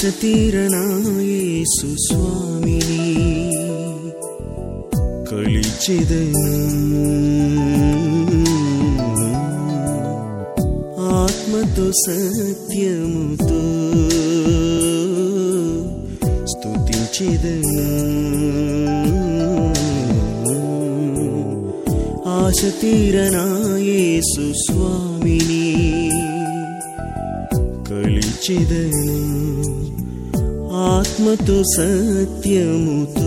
తీరనాయేసు స్వామిని కలిచెదను ఆత్మతో సత్యముతో స్తుతించెదను ఆశ తీరనాయేసు స్వామిని కలిచెదను ఆత్మతో సత్యముతో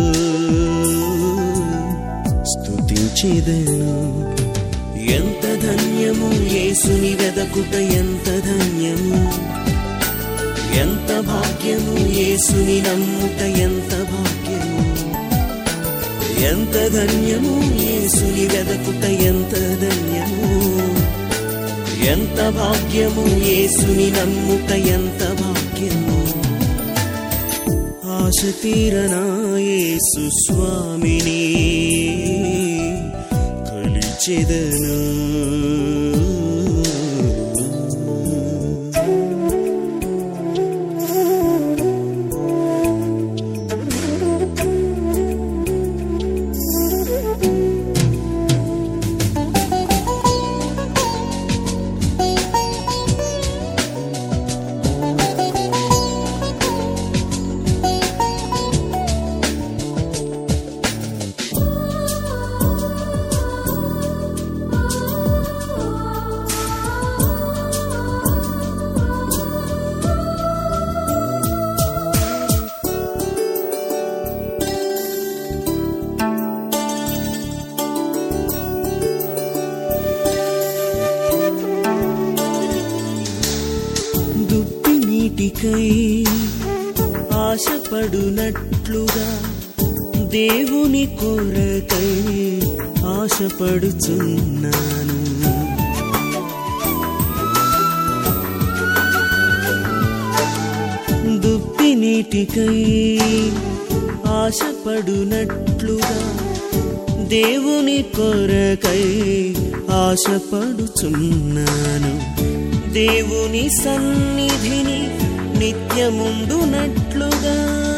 స్తుతించెదను ఎంత ధన్యము యేసుని వెదకుట ఎంత ధన్యము ఎంత భాగ్యము యేసుని నమ్ముట ఎంత భాగ్యము ఎంత ధన్యము యేసుని వెదకుట ఎంత ధన్యము ఎంత భాగ్యము యేసుని నమ్ముట ఎంత భాగ్యము ఆశ తీరనా యేసు స్వామిని కలిచెదను దుప్పి నీటికై ఆశపడునట్లుగా దేవుని కొరకై ఆశపడుచున్నాను దుప్పి నీటికై ఆశపడునట్లుగా దేవుని కొరకై ఆశపడుచున్నాను దేవుని సన్నిధిని నిత్యముండునట్లుగా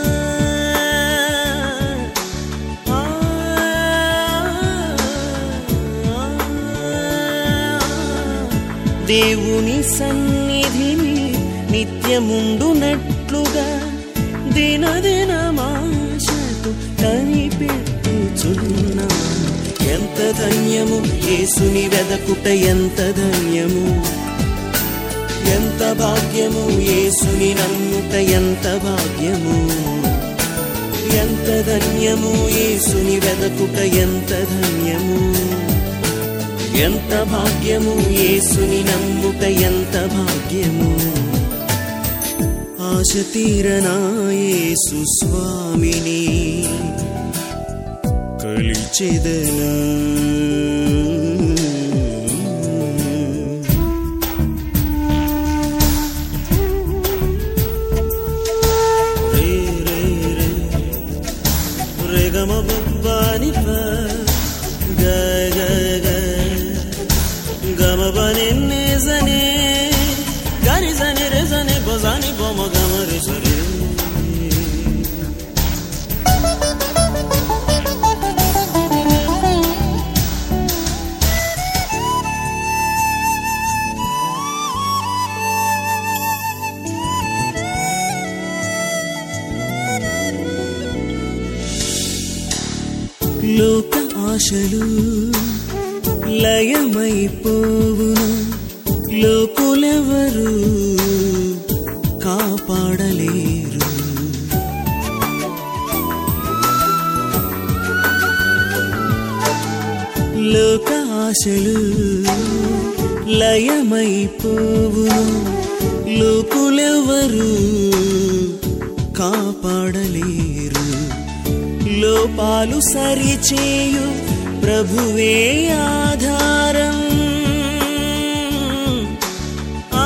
ఆ, దేవుని సన్నిధిని నిత్యముండునట్లుగా దినదినమాశతో కనిపెట్టుచున్నాను ఎంత ధన్యము యేసుని వెదకుట ఎంత ధన్యము ఎంత భాగ్యము యేసుని నమ్ముట ఎంత భాగ్యము ఎంత ధన్యము యేసుని వెదకుట ఎంత ధన్యము ఎంత భాగ్యము యేసుని నమ్ముట ఎంత భాగ్యము ఆశ తీరనా యేసు స్వామిని కలిచెదను రే రే రే రే గమ బని ప గ గ గ గమ బని ని జని గని జని రే జని బొజాని బొమ గమ రే సరి లోక ఆశలు లయమైపోవును లోకులెవరు కాపాడలేరు లోక ఆశలు లయమైపోవును లోకులెవరు కాపాడలేరు లోపాలు సరిచేయు ప్రభువే ఆధారం ఆ,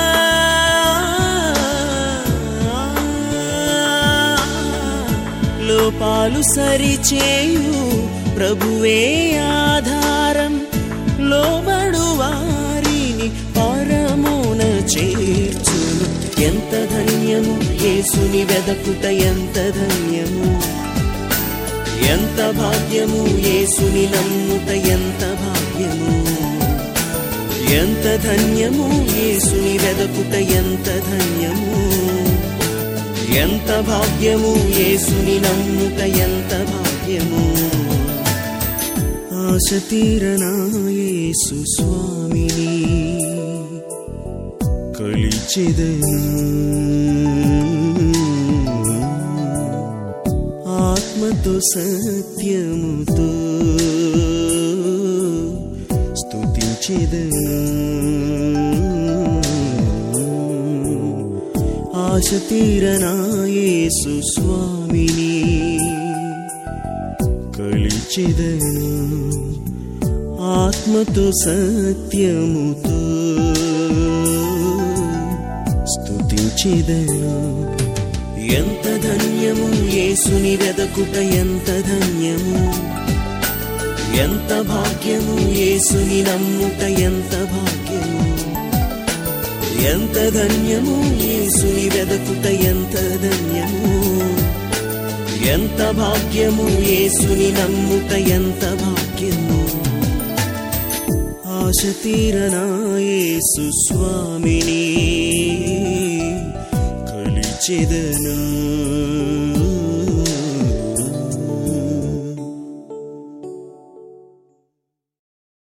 లోపాలు సరిచేయు ప్రభువే ఆధారం లోబడు వారిని పరమున చేర్చును ఎంత ధన్యము యేసుని వెదకుట ఎంత ధన్యము ఎంత భాగ్యము యేసుని నమ్ముట ఎంత భాగ్యము ఎంత ధన్యము యేసుని వెదకుట ఎంత ధన్యము ఎంత భాగ్యము యేసుని నమ్ముట ఎంత భాగ్యము ఆశ తీరనా యేసు స్వామిని కలిచెదను ఆత్మతో సత్యముతో స్తుతించెదను ఆశ తీరనా యేసు స్వామిని కలిచెదను ఆత్మతో సత్యముతో స్తుతించెదను ఎంత ధన్యము యేసుని వెదకుట ఎంత ధన్యము ఎంత భాగ్యము యేసుని నమ్ముట ఎంత భాగ్యము ఎంత ధన్యము యేసుని వెదకుట ఎంత ధన్యము ఎంత భాగ్యము యేసుని నమ్ముట ఎంత భాగ్యము ఆశ తీరనా యేసు స్వామిని కలిచెదను